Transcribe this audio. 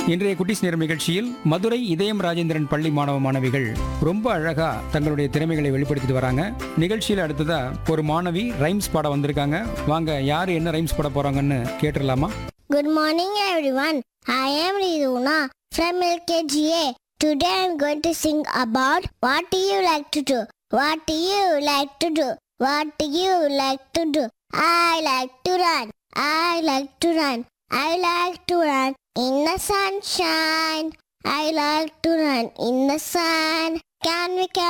இன்றைய குட்டிஸ் நேரம் நிகழ்ச்சியில் மதுரை இதயம் ராஜேந்திரன் பள்ளி மாணவ மாணவிகள் ரொம்ப அழகா தங்களுடைய திறமைகளை வெளிப்படுத்திட்டு வராங்க நிகழ்ச்சியில் அடுத்ததா ஒரு மாணவி ரைம்ஸ் பாட வந்திருக்காங்க வாங்க யாரு என்ன ரைம்ஸ் பாட போறாங்கன்னு கேட்டுடலாமா Good morning, everyone. I am Riduna from LKGA. Today I'm going to sing about what do you like to do? What do you like to do? What do you like to do? I like to run. I like to run. I like to run in the sunshine. I like to run in the sun. Can we?